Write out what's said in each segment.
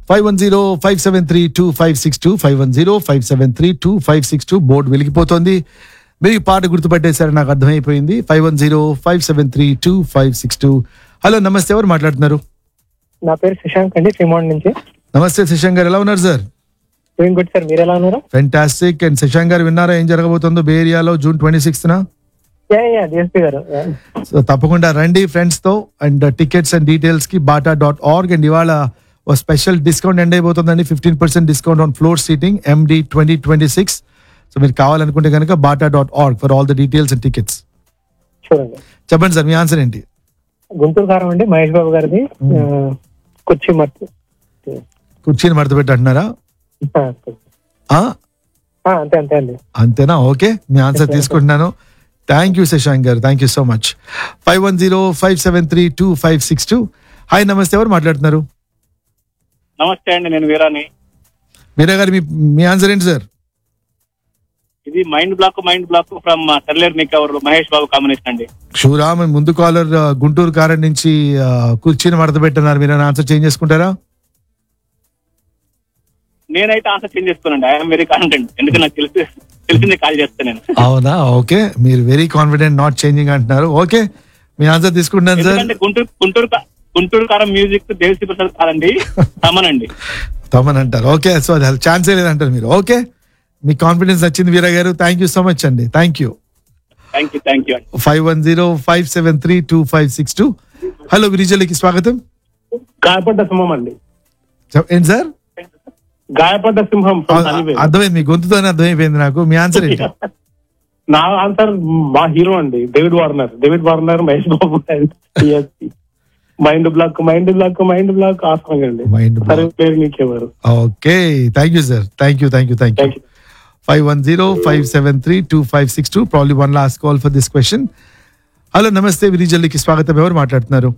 Five one zero five seven three two five six two five one zero five seven three two five six two board వెలిగిపోతుంది మీరు ఈ పాట గుర్తుపట్టేశారు నాకు అర్థమైపోయింది five one zero five seven three two five six two hello నమస్తే ఎవరు మాట్లాడుతున్నారు నా పేరు శశాంక్ అండి శ్రీమోహన్ నుంచి నమస్తే శశాంక్ గారు ఎలా ఉన్నారు సార్ డూయింగ్ గుడ్ సార్ మీరు ఎలా ఉన్నారు ఫెంటాస్టిక్ అండ్ శశాంక్ గారు విన్నారా ఏం జరగబోతుందో బే ఏరియాలో June twenty sixth yeah yeah DSP గారు Yeah. సో తప్పకుండా రండి ఫ్రెండ్స్ తో అండ్ టికెట్స్ అండ్ డీటెయిల్స్ కి బాటా డాట్ ఆర్గ్ అండ్ ఇవాళ ఓ స్పెషల్ డిస్కౌంట్ ఎండ్ అయిపోతుందండి fifteen percent discount on floor seating ends twenty twenty six so మీరు కావాలనుకుంటే కనుక BATA dot org for all the details and tickets చూడండి చెప్పండి sir మీ answer ఏంటి గుంటూరు కారం అండి మహేష్ బాబు గారిది ఆ, కుర్చీ మర్చి కుర్చీని మడత పెట్టి అంటున్నారా ఆ? అంతే అంతే అండి అంతేనా ఓకే మీ ఆన్సర్ తీసుకుంటున్నాను థ్యాంక్ యూ శశాంక్ గారు thank you so much five one zero five seven three two five six two hi నమస్తే ఎవరు మాట్లాడుతున్నారు నమస్తే అండి నేను వీరాని మీరా గారు మీ మీ ఆన్సర్ ఏంటి సార్ ఇది mind block mind block from టర్లేర్ నికవర్ మహేష్ బాబు కాంబినేషన్ అండి షూరామ్ ముందు కాలర్ ఆ, గుంటూరు కారం నుంచి ఆ, కుర్చీని మడత పెట్టినారు మీరు ఆన్సర్ చేంజ్ చేసుకుంటారా నేనైతే ఆన్సర్ చేంజ్ చేసుకోనండి ఐఎమ్ వెరీ కాన్ఫిడెంట్ ఎందుకంటే నాకు తెలిసి తెలిసిందే కాల్ చేస్తాను నేను అవునా ఓకే మీరు వెరీ కాన్ఫిడెంట్ నాట్ చేంజింగ్ అంటున్నారు ఓకే మీ ఆన్సర్ తీసుకుంటున్నాను సార్ ఎందుకంటే గుంటూరు గుంటూరు కా- గుంటూరు కారం మ్యూజిక్ దేవశ్రీ ప్రసాద్ కాదండి తమనండి తమన్ అంటారు ఓకే సో అది అసలు ఛాన్సే లేదంటారు మీరు ఓకే మీ కాన్ఫిడెన్స్ నచ్చింది వీరా గారు థ్యాంక్ యూ సో మచ్ అండి thank you thank you thank you అండి five one zero five seven three two five six two hello విరిజలికి స్వాగతం గాయపడ్డ సింహం అండి చెప్- ఏంటి సార్ గాయపడ్డ సింహం ఆ, అర్థమైంది మీ గొంతుతోనే అర్థమైపోయింది నాకు మీ ఆన్సర్ ఏంటి నా ఆన్సర్ మా హీరో అండి David Warner David Warner Mahesh Babu DSP mind block mind block mind block ఆ సాంగ్ అండి Mind block. సరే పేరు మీకెవరు okay thank you sir thank you thank you thank you thank you five one zero five seven three two five six two probably one last call for this question hello నమస్తే విరిజల్లికి స్వాగతం ఎవరు మాట్లాడుతున్నారు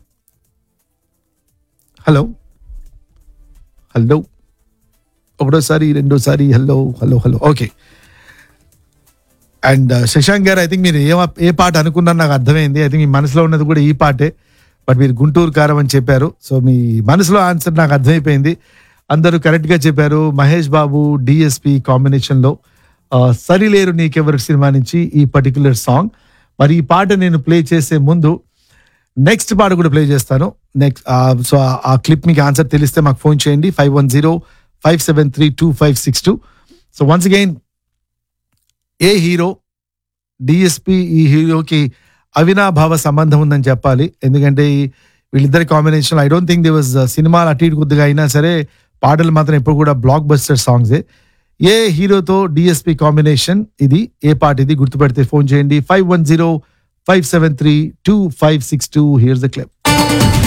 hello hello ఒకటోసారి రెండోసారి hello hello hello okay and Shashank గారు I think మీరు ఏ ఏ పాట అనుకున్నారు నాకు అర్థమైంది ఐ థింక్ మీ మనసులో ఉన్నది కూడా ఈ పాటే బట్ మీరు గుంటూరు కారం అని చెప్పారు సో మీ మనసులో ఆన్సర్ నాకు అర్థమైపోయింది అందరూ కరెక్ట్ గా చెప్పారు మహేష్ బాబు డిఎస్పి కాంబినేషన్ లో ఆ, సరిలేరు నీకెవరు సినిమా నుంచి ఈ పర్టికులర్ సాంగ్ మరి ఈ పాట నేను ప్లే చేసే ముందు నెక్స్ట్ పాట కూడా ప్లే చేస్తాను నెక్స్ట్ సో ఆ క్లిప్ మీకు ఆన్సర్ తెలిస్తే మాకు ఫోన్ చేయండి five one zero five seven three two five six two so once again ఏ హీరో డిఎస్పి ఈ హీరోకి అవినాభావ సంబంధం ఉందని చెప్పాలి ఎందుకంటే ఈ వీళ్ళిద్దరి combination I don't think the was సినిమాలు అటు ఇటు కొద్దిగా అయినా సరే పాటలు మాత్రం ఎప్పుడు కూడా బ్లాక్ బస్టర్ సాంగ్సే ఏ హీరోతో డిఎస్పి కాంబినేషన్ ఇది ఏ పాట ఇది గుర్తుపెడితే ఫోన్ చేయండి five one zero five seven three two five six two here's the clip